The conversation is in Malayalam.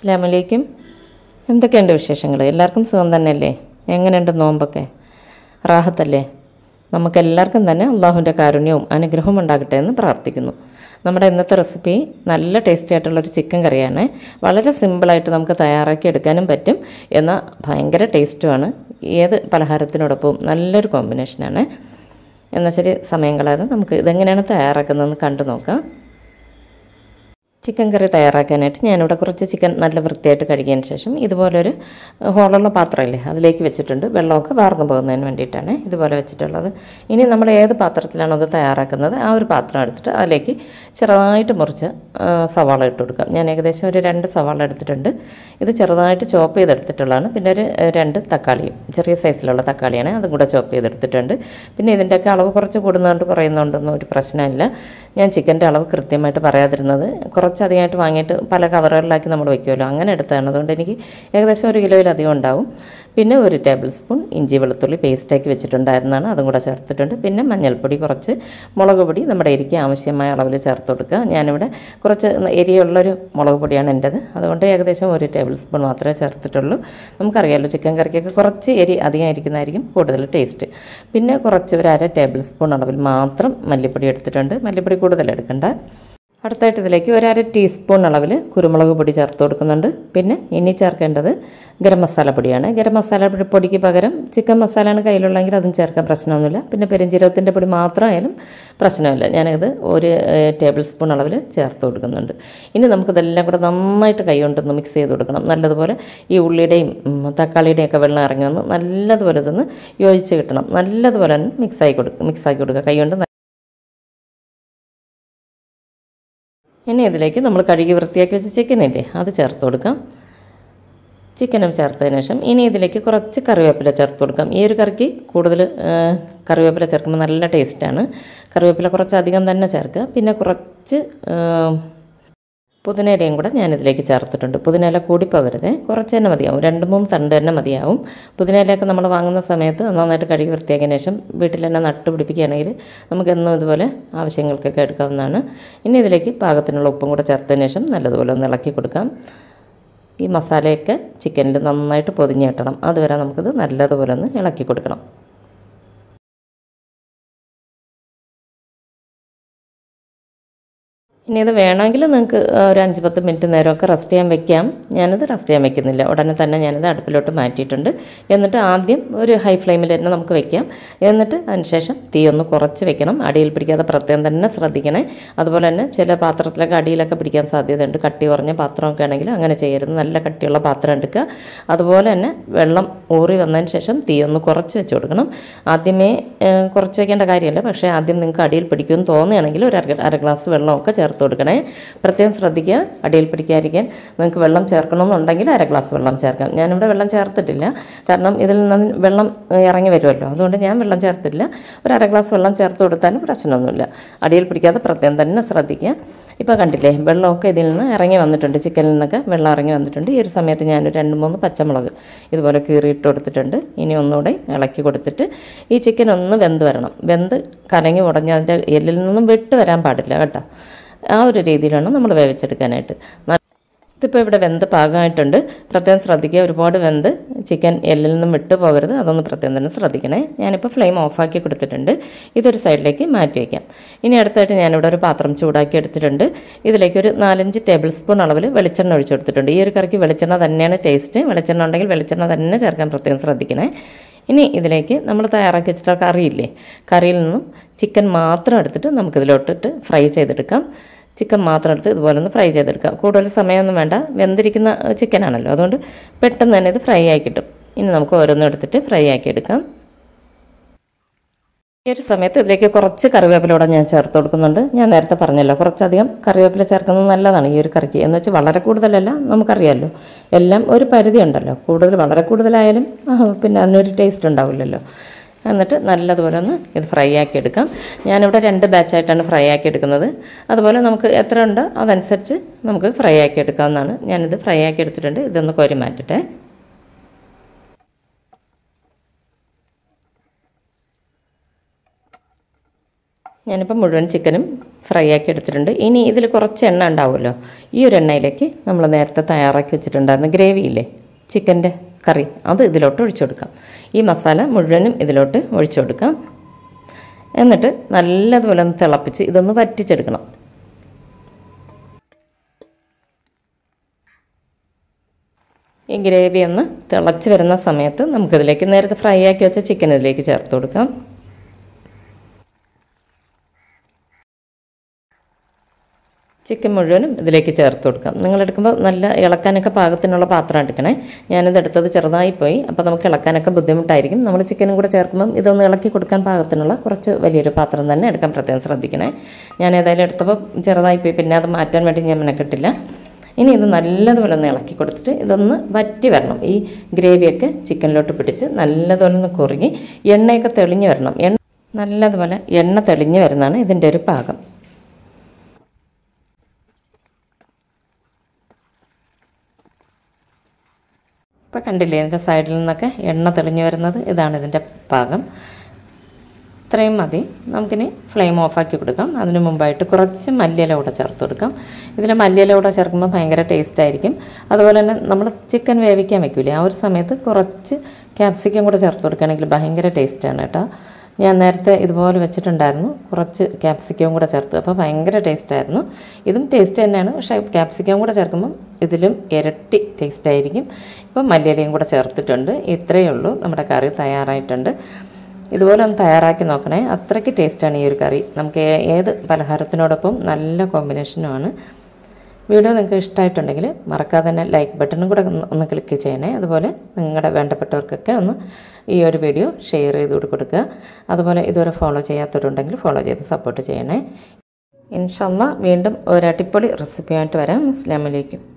അസ്ലാമലൈക്കും എന്തൊക്കെയുണ്ട് വിശേഷങ്ങൾ എല്ലാവർക്കും സുഖം തന്നെയല്ലേ എങ്ങനെയുണ്ട് നോമ്പൊക്കെ റാഹത്തല്ലേ നമുക്കെല്ലാവർക്കും തന്നെ അള്ളാഹുവിൻ്റെ കാരുണ്യവും അനുഗ്രഹവും ഉണ്ടാകട്ടെ എന്ന് പ്രാർത്ഥിക്കുന്നു നമ്മുടെ ഇന്നത്തെ റെസിപ്പി നല്ല ടേസ്റ്റി ആയിട്ടുള്ളൊരു ചിക്കൻ കറിയാണ് വളരെ സിമ്പിളായിട്ട് നമുക്ക് തയ്യാറാക്കി എടുക്കാനും പറ്റും എന്നാൽ ഭയങ്കര ടേസ്റ്റുമാണ് ഏത് പലഹാരത്തിനോടൊപ്പവും നല്ലൊരു കോമ്പിനേഷനാണ് എന്നാൽ ശരി സമയം കളയാതെ നമുക്ക് ഇതെങ്ങനെയാണ് തയ്യാറാക്കുന്നതെന്ന് കണ്ടു നോക്കാം ചിക്കൻ കറി തയ്യാറാക്കാനായിട്ട് ഞാനിവിടെ കുറച്ച് ചിക്കൻ നല്ല വൃത്തിയായിട്ട് കഴുകിയതിന് ശേഷം ഇതുപോലൊരു ഹോളുള്ള പാത്രമില്ലേ അതിലേക്ക് വെച്ചിട്ടുണ്ട് വെള്ളമൊക്കെ വാർന്നു പോകുന്നതിന് വേണ്ടിയിട്ടാണ് ഇതുപോലെ വെച്ചിട്ടുള്ളത് ഇനി നമ്മൾ ഏത് പാത്രത്തിലാണോ അത് തയ്യാറാക്കുന്നത് ആ ഒരു പാത്രം എടുത്തിട്ട് അതിലേക്ക് ചെറുതായിട്ട് മുറിച്ച് ആ, സവാള ഇട്ട് കൊടുക്കാം ഞാൻ ഏകദേശം ഒരു രണ്ട് സവാള എടുത്തിട്ടുണ്ട് ഇത് ചെറുതായിട്ട് ചോപ്പ് ചെയ്തെടുത്തിട്ടുള്ളതാണ് പിന്നെ ഒരു ഏ, രണ്ട് തക്കാളിയും ചെറിയ സൈസിലുള്ള തക്കാളിയാണ് അതും കൂടെ ചോപ്പ് ചെയ്തെടുത്തിട്ടുണ്ട് പിന്നെ ഇതിൻ്റെയൊക്കെ അളവ് കുറച്ച് കൂടുന്നതുകൊണ്ട് കുറയുന്നതുകൊണ്ടൊന്നും ഒരു പ്രശ്നമില്ല ഞാൻ ചിക്കൻ്റെ അളവ് കൃത്യമായിട്ട് പറയാതിരുന്നത് കുറച്ചധികമായിട്ട് വാങ്ങിയിട്ട് പല കവറുകളിലാക്കി നമ്മൾ വെക്കുമല്ലോ അങ്ങനെ എടുത്തതാണ് അതുകൊണ്ട് എനിക്ക് ഏകദേശം ഒരു കിലോയിലധികം ഉണ്ടാവും പിന്നെ ഒരു ടേബിൾ സ്പൂൺ ഇഞ്ചി വെളുത്തുള്ളി പേസ്റ്റാക്കി വെച്ചിട്ടുണ്ടായിരുന്നതാണ് അതും കൂടെ ചേർത്തിട്ടുണ്ട് പിന്നെ മഞ്ഞൾപ്പൊടി കുറച്ച് മുളക് പൊടി നമ്മുടെ എരിക്ക് ആവശ്യമായ അളവിൽ ചേർത്ത് കൊടുക്കുക ഞാനിവിടെ കുറച്ച് എരിയുള്ളൊരു മുളക് പൊടിയാണ് എൻ്റെത് അതുകൊണ്ട് ഏകദേശം ഒരു ടേബിൾ സ്പൂൺ മാത്രമേ ചേർത്തിട്ടുള്ളൂ നമുക്കറിയാമല്ലോ ചിക്കൻ കറിക്കൊക്കെ കുറച്ച് എരി അധികം ഇരിക്കുന്നതായിരിക്കും കൂടുതൽ ടേസ്റ്റ് പിന്നെ കുറച്ച് ഒരു അര ടേബിൾ സ്പൂൺ അളവിൽ മാത്രം മല്ലിപ്പൊടി എടുത്തിട്ടുണ്ട് മല്ലിപ്പൊടി കൂടുതൽ എടുക്കണ്ട അടുത്തായിട്ട് ഇതിലേക്ക് ഒരു അര ടീസ്പൂൺ അളവിൽ കുരുമുളക് പൊടി ചേർത്ത് കൊടുക്കുന്നുണ്ട് പിന്നെ ഇനി ചേർക്കേണ്ടത് ഗരം മസാല പൊടിയാണ് ഗരം മസാല പൊടി- പൊടിക്ക് പകരം ചിക്കൻ മസാലയാണ് കയ്യിലുള്ളെങ്കിൽ അതും ചേർക്കാൻ പ്രശ്നമൊന്നുമില്ല പിന്നെ പെരിഞ്ജീരകത്തിൻ്റെ പൊടി മാത്രമായാലും പ്രശ്നമില്ല ഞാനിത് ഒരു ഏഹ്, ടേബിൾ സ്പൂൺ അളവിൽ ചേർത്ത് കൊടുക്കുന്നുണ്ട് ഇനി നമുക്കിതെല്ലാം കൂടെ നന്നായിട്ട് കൈ കൊണ്ടൊന്ന് മിക്സ് ചെയ്ത് കൊടുക്കണം നല്ലതുപോലെ ഈ ഉള്ളിയുടെയും ഉം, തക്കാളിയുടെയും ഒക്കെ വെള്ളം ഇറങ്ങി വന്ന് നല്ലതുപോലെ ഇതൊന്ന് യോജിച്ച് കിട്ടണം നല്ലതുപോലെ ഒന്ന് മിക്സായി കൊടുക്കുക മിക്സാക്കി കൊടുക്കുക കൈ കൊണ്ട് ഇനി ഇതിലേക്ക് നമ്മൾ കഴുകി വൃത്തിയാക്കി വെച്ച ചിക്കനില്ലേ അത് ചേർത്ത് കൊടുക്കാം ചിക്കനും ചേർത്തതിന് ശേഷം ഇനി ഇതിലേക്ക് കുറച്ച് കറിവേപ്പില ചേർത്ത് കൊടുക്കാം ഈ ഒരു കറിക്ക് കൂടുതൽ ആ, കറിവേപ്പില ചേർക്കുമ്പോൾ നല്ല ടേസ്റ്റാണ് കറിവേപ്പില കുറച്ച് അധികം തന്നെ ചേർക്കുക പിന്നെ കുറച്ച് ആ, പുതിനയിലയും കൂടെ ഞാനിതിലേക്ക് ചേർത്തിട്ടുണ്ട് പുതിനയില കൂടി പോകരുത് കുറച്ച് തന്നെ മതിയാവും രണ്ട് മൂന്ന് തണ്ട് തന്നെ മതിയാവും പുതിനയിലയൊക്കെ നമ്മൾ വാങ്ങുന്ന സമയത്ത് നന്നായിട്ട് കഴുകി വൃത്തിയാക്കിയതിന് ശേഷം വീട്ടിൽ തന്നെ നട്ട് പിടിപ്പിക്കുകയാണെങ്കിൽ നമുക്ക് എന്നും ഇതുപോലെ ആവശ്യങ്ങൾക്കൊക്കെ എടുക്കാവുന്നതാണ് ഇനി ഇതിലേക്ക് പാകത്തിനുള്ള ഉപ്പും കൂടെ ചേർത്തതിന് ശേഷം നല്ലതുപോലെ ഒന്ന് ഇളക്കി കൊടുക്കാം ഈ മസാലയൊക്കെ ചിക്കനിൽ നന്നായിട്ട് പൊതിഞ്ഞ് കിട്ടണം അതുവരെ നമുക്കിത് നല്ലതുപോലെ ഒന്ന് ഇളക്കി കൊടുക്കണം ഇനി ഇത് വേണമെങ്കിൽ നിങ്ങൾക്ക് ഒരു അഞ്ച് പത്ത് മിനിറ്റ് നേരമൊക്കെ റെസ്റ്റ് ചെയ്യാൻ വെക്കാം ഞാനിത് റെസ്റ്റ് ചെയ്യാൻ വെക്കുന്നില്ല ഉടനെ തന്നെ ഞാനിത് അടുപ്പിലോട്ട് മാറ്റിയിട്ടുണ്ട് എന്നിട്ട് ആദ്യം ഒരു ഹൈ ഫ്ലെയിമിൽ തന്നെ നമുക്ക് വെക്കാം എന്നിട്ട് അതിനുശേഷം തീ ഒന്ന് കുറച്ച് വെക്കണം അടിയിൽ പിടിക്കാതെ പ്രത്യേകം തന്നെ ശ്രദ്ധിക്കണേ അതുപോലെ തന്നെ ചില പാത്രത്തിലൊക്കെ അടിയിലൊക്കെ പിടിക്കാൻ സാധ്യതയുണ്ട് കട്ടി കുറഞ്ഞ പാത്രമൊക്കെ ആണെങ്കിൽ അങ്ങനെ ചെയ്യരുത് നല്ല കട്ടിയുള്ള പാത്രം എടുക്കുക അതുപോലെ തന്നെ വെള്ളം ഊറി വന്നതിന് ശേഷം തീ ഒന്ന് കുറച്ച് വെച്ച് കൊടുക്കണം ആദ്യമേ ഏഹ്, കുറച്ച് വെക്കേണ്ട കാര്യമല്ല പക്ഷേ ആദ്യം നിങ്ങൾക്ക് അടിയിൽ പിടിക്കുമെന്ന് തോന്നുകയാണെങ്കിൽ ഒരു അര അര ഗ്ലാസ് വെള്ളമൊക്കെ ചേർത്ത് കൊടുക്കണേ പ്രത്യേകം ശ്രദ്ധിക്കുക അടിയിൽ പിടിക്കാതിരിക്കാൻ നിങ്ങൾക്ക് വെള്ളം ചേർക്കണമെന്നുണ്ടെങ്കിൽ അര ഗ്ലാസ് വെള്ളം ചേർക്കാം ഞാനിവിടെ വെള്ളം ചേർത്തിട്ടില്ല കാരണം ഇതിൽ നിന്ന് വെള്ളം ഏഹ്, ഇറങ്ങി വരുമല്ലോ അതുകൊണ്ട് ഞാൻ വെള്ളം ചേർത്തില്ല ഒരു അര ഗ്ലാസ് വെള്ളം ചേർത്ത് കൊടുത്താലും പ്രശ്നമൊന്നുമില്ല അടിയിൽ പിടിക്കാതെ പ്രത്യേകം തന്നെ ശ്രദ്ധിക്കുക ഇപ്പോൾ കണ്ടില്ലേ വെള്ളമൊക്കെ ഇതിൽ നിന്ന് ഇറങ്ങി വന്നിട്ടുണ്ട് ചിക്കനിൽ നിന്നൊക്കെ വെള്ളം ഇറങ്ങി വന്നിട്ടുണ്ട് ഈ ഒരു സമയത്ത് ഞാനൊരു രണ്ട് മൂന്ന് പച്ചമുളക് ഇതുപോലെ കീറിയിട്ട് കൊടുത്തിട്ടുണ്ട് ഇനി ഒന്നുകൂടെ ഇളക്കി കൊടുത്തിട്ട് ഈ ചിക്കൻ ഒന്ന് വെന്ത് വരണം വെന്ത് കലങ്ങി ഉടഞ്ഞ് അതിൻ്റെ എല്ലിൽ നിന്നും വിട്ട് വരാൻ പാടില്ല കേട്ടോ ആ ഒരു രീതിയിലാണ് നമ്മൾ വേവിച്ചെടുക്കാനായിട്ട് ന- ഇതിപ്പോൾ ഇവിടെ വെന്ത് പാകമായിട്ടുണ്ട് പ്രത്യേകം ശ്രദ്ധിക്കുക ഒരുപാട് വെന്ത് ചിക്കൻ എല്ലിൽ നിന്നും വിട്ടു പോകരുത് അതൊന്ന് പ്രത്യേകം തന്നെ ശ്രദ്ധിക്കണേ ഞാനിപ്പോൾ ഫ്ലെയിം ഓഫാക്കി കൊടുത്തിട്ടുണ്ട് ഇതൊരു സൈഡിലേക്ക് മാറ്റി വയ്ക്കാം ഇനി അടുത്തായിട്ട് ഞാനിവിടെ ഒരു പാത്രം ചൂടാക്കി എടുത്തിട്ടുണ്ട് ഇതിലേക്ക് ഒരു നാലഞ്ച് ടേബിൾ സ്പൂൺ അളവിൽ വെളിച്ചെണ്ണ ഒഴിച്ചു കൊടുത്തിട്ടുണ്ട് ഈ ഒരു കറിക്ക് വെളിച്ചെണ്ണ തന്നെയാണ് ടേസ്റ്റ് വെളിച്ചെണ്ണ ഉണ്ടെങ്കിൽ വെളിച്ചെണ്ണ തന്നെ ചേർക്കാൻ പ്രത്യേകം ശ്രദ്ധിക്കണേ ഇനി ഇതിലേക്ക് നമ്മൾ തയ്യാറാക്കി വെച്ചിട്ടുള്ള കറിയില്ലേ കറിയിൽ നിന്നും ചിക്കൻ മാത്രം എടുത്തിട്ട് നമുക്കിതിലോട്ടിട്ട് ഫ്രൈ ചെയ്തെടുക്കാം ചിക്കൻ മാത്രം എടുത്ത് ഇതുപോലെ ഒന്ന് ഫ്രൈ ചെയ്തെടുക്കാം കൂടുതൽ സമയമൊന്നും വേണ്ട വെന്തിരിക്കുന്ന ചിക്കനാണല്ലോ അതുകൊണ്ട് പെട്ടെന്ന് തന്നെ ഇത് ഫ്രൈ ആയി കിട്ടും ഇനി നമുക്ക് ഓരോന്നും എടുത്തിട്ട് ഫ്രൈ ആക്കി എടുക്കാം ഈ ഒരു സമയത്ത് ഇതിലേക്ക് കുറച്ച് കറിവേപ്പിലൂടെ ഞാൻ ചേർത്ത് കൊടുക്കുന്നുണ്ട് ഞാൻ നേരത്തെ പറഞ്ഞല്ലോ കുറച്ചധികം കറിവേപ്പില ചേർക്കുന്നത് നല്ലതാണ് ഈ ഒരു കറിക്ക് എന്ന് വെച്ചാൽ വളരെ കൂടുതലല്ല നമുക്കറിയാമല്ലോ എല്ലാം ഒരു പരിധി ഉണ്ടല്ലോ കൂടുതൽ വളരെ കൂടുതലായാലും ആ, പിന്നെ അതിനൊരു ടേസ്റ്റ് ഉണ്ടാവില്ലല്ലോ എന്നിട്ട് നല്ലതുപോലെ ഒന്ന് ഇത് ഫ്രൈ ആക്കി എടുക്കാം ഞാനിവിടെ രണ്ട് ബാച്ചായിട്ടാണ് ഫ്രൈ ആക്കി എടുക്കുന്നത് അതുപോലെ നമുക്ക് എത്ര ഉണ്ടോ അതനുസരിച്ച് നമുക്ക് ഫ്രൈ ആക്കി എടുക്കാവുന്നതാണ് ഞാനിത് ഫ്രൈ ആക്കി എടുത്തിട്ടുണ്ട് ഇതൊന്ന് കോരി മാറ്റട്ടെ ഞാനിപ്പോൾ മുഴുവൻ ചിക്കനും ഫ്രൈ ആക്കി എടുത്തിട്ടുണ്ട് ഇനി ഇതിൽ കുറച്ച് എണ്ണ ഉണ്ടാവുമല്ലോ ഈ ഒരു എണ്ണയിലേക്ക് നമ്മൾ നേരത്തെ തയ്യാറാക്കി വെച്ചിട്ടുണ്ടായിരുന്ന ഗ്രേവി ഇല്ലേ ചിക്കൻ്റെ കറി അത് ഇതിലോട്ട് ഒഴിച്ചു കൊടുക്കാം ഈ മസാല മുഴുവനും ഇതിലോട്ട് ഒഴിച്ചു കൊടുക്കാം എന്നിട്ട് നല്ലതുപോലെ ഒന്ന് തിളപ്പിച്ച് ഇതൊന്ന് വറ്റിച്ചെടുക്കണം ഈ ഗ്രേവി ഒന്ന് തിളച്ച് വരുന്ന സമയത്ത് നമുക്കിതിലേക്ക് നേരത്തെ ഫ്രൈ ആക്കി വെച്ച ചിക്കൻ ഇതിലേക്ക് ചേർത്ത് കൊടുക്കാം ചിക്കൻ മുഴുവനും ഇതിലേക്ക് ചേർത്ത് കൊടുക്കാം നിങ്ങൾ എടുക്കുമ്പോൾ നല്ല ഇളക്കാനൊക്കെ പാകത്തിനുള്ള പാത്രം എടുക്കണേ ഞാനിത് എടുത്തത് ചെറുതായി പോയി അപ്പോൾ നമുക്ക് ഇളക്കാനൊക്കെ ബുദ്ധിമുട്ടായിരിക്കും നമ്മൾ ചിക്കനും കൂടെ ചേർക്കുമ്പം ഇതൊന്ന് ഇളക്കി കൊടുക്കാൻ പാകത്തിനുള്ള കുറച്ച് വലിയൊരു പാത്രം തന്നെ എടുക്കാൻ പ്രത്യേകം ശ്രദ്ധിക്കണേ ഞാൻ ഏതായാലും എടുത്തപ്പോൾ ചെറുതായി പോയി പിന്നെ അത് മാറ്റാൻ വേണ്ടി ഞാൻ മെനക്കെട്ടില്ല ഇനി ഇത് നല്ലതുപോലെ ഒന്ന് ഇളക്കി കൊടുത്തിട്ട് ഇതൊന്ന് വറ്റി വരണം ഈ ഗ്രേവിയൊക്കെ ചിക്കനിലോട്ട് പിടിച്ച് നല്ലതുപോലെ ഒന്ന് കുറുകി എണ്ണയൊക്കെ തെളിഞ്ഞ് വരണം എണ്ണ നല്ലതുപോലെ എണ്ണ തെളിഞ്ഞ് വരുന്നതാണ് ഇതിൻ്റെ ഒരു പാകം ഇപ്പോൾ കണ്ടില്ലേ ഇതിൻ്റെ സൈഡിൽ നിന്നൊക്കെ എണ്ണ തെളിഞ്ഞു വരുന്നത് ഇതാണ് ഇതിൻ്റെ പാകം ഇത്രയും മതി നമുക്കിനി ഫ്ലെയിം ഓഫാക്കി കൊടുക്കാം അതിന് മുമ്പായിട്ട് കുറച്ച് മല്ലിയില കൂടെ ചേർത്ത് കൊടുക്കാം ഇതിൽ മല്ലിയില കൂടെ ചേർക്കുമ്പോൾ ഭയങ്കര ടേസ്റ്റ് ആയിരിക്കും അതുപോലെ തന്നെ നമ്മൾ ചിക്കൻ വേവിക്കാൻ വെക്കില്ലേ ആ ഒരു സമയത്ത് കുറച്ച് ക്യാപ്സിക്കം കൂടെ ചേർത്ത് കൊടുക്കുകയാണെങ്കിൽ ഭയങ്കര ടേസ്റ്റാണ് കേട്ടോ ഞാൻ നേരത്തെ ഇതുപോലെ വെച്ചിട്ടുണ്ടായിരുന്നു കുറച്ച് ക്യാപ്സിക്കവും കൂടെ ചേർത്ത് അപ്പോൾ ഭയങ്കര ടേസ്റ്റായിരുന്നു ഇതും ടേസ്റ്റ് തന്നെയാണ് പക്ഷേ ക്യാപ്സിക്കം കൂടെ ചേർക്കുമ്പം ഇതിലും ഇരട്ടി ടേസ്റ്റ് ആയിരിക്കും ഇപ്പം മല്ലിയിലയും കൂടെ ചേർത്തിട്ടുണ്ട് ഇത്രയേ ഉള്ളൂ നമ്മുടെ കറി തയ്യാറായിട്ടുണ്ട് ഇതുപോലെ ഒന്ന് തയ്യാറാക്കി നോക്കണേ അത്രയ്ക്ക് ടേസ്റ്റാണ് ഈ ഒരു കറി നമുക്ക് ഏത് പലഹാരത്തിനോടൊപ്പം നല്ല കോമ്പിനേഷനുമാണ് വീഡിയോ നിങ്ങൾക്ക് ഇഷ്ടമായിട്ടുണ്ടെങ്കിൽ മറക്കാതെ തന്നെ ലൈക്ക് ബട്ടണും കൂടെ ഒന്ന് ഒന്ന് ക്ലിക്ക് ചെയ്യണേ അതുപോലെ നിങ്ങളുടെ വേണ്ടപ്പെട്ടവർക്കൊക്കെ ഒന്ന് ഈ ഒരു വീഡിയോ ഷെയർ ചെയ്ത് കൊടുക്കുക അതുപോലെ ഇതുവരെ ഫോളോ ചെയ്യാത്തവരുണ്ടെങ്കിൽ ഫോളോ ചെയ്ത് സപ്പോർട്ട് ചെയ്യണേ ഇൻഷല്ല വീണ്ടും ഒരു അടിപൊളി റെസിപ്പിയായിട്ട് വരാം അസ്സാം വലൈക്കും